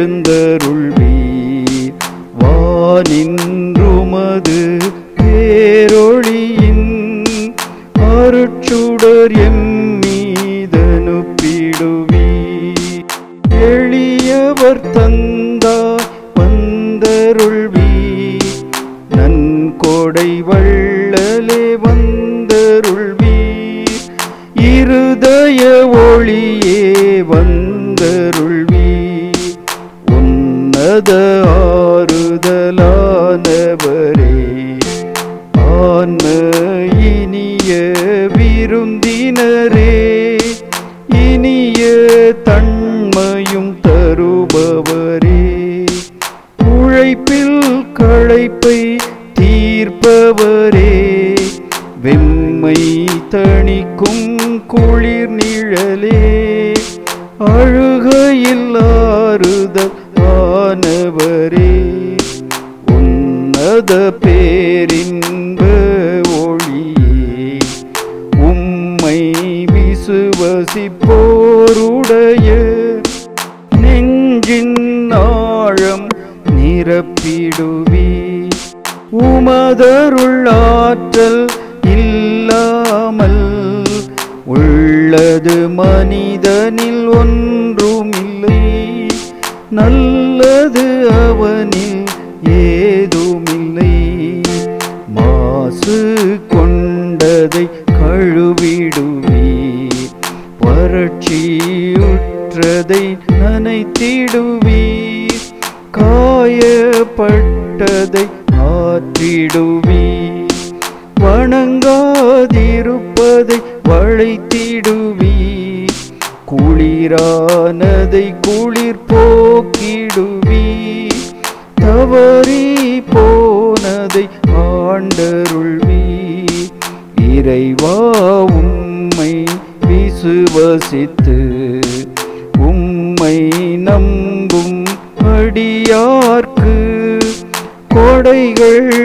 எழுந்தருள்வீர் வானின்றுமது பேரொளியின் அருட்சுடர் எம்மீதனுப்பிடுவீர் எளியவர் தந்தாய் வந்தருள்வீர் நன்கொடை வள்ளலே வந்தருள்வீர் இருதய ஒளியே வந்தருள்வீர் உன்னத ஆறுதலானவரே ஆன்ம இனிய விருந்தினரே இனிய தன்மையும் தருபவரே உழைப்பில் களைப்பை தீர்ப்பவரே வெம்மை தணிக்கும் குளிர் நிழலே அழுகையில் ஆறுதல் ஆனவரே உன்னத பேரின்ப ஒளியே உம்மை விசுவசிப்போருடைய நெஞ்சின் ஆழம் நிரப்பிடுவி உமதருள்ளாற்றல் இல்லாமல் உள்ளது மனிதனில் ஒன்றுமில்லை நல்லது அவனில் ஏதுமில்லை மாசு கொண்டதை கழுவிடுவீர் வறட்சியுற்றதை நனைத்திடுவீர் காயப்பட்டதை ஆற்றிடுவீர் வணங்காதிருப்பதை வளைத்திடுவீர் குளிரானதை குளிர் போக்கிடுவீர் தவறி போனதை ஆண்டருள்வீர் இறைவா உம்மை விசுவசித்து உம்மை நம்பும் அடியார்க்கு கொடைகள்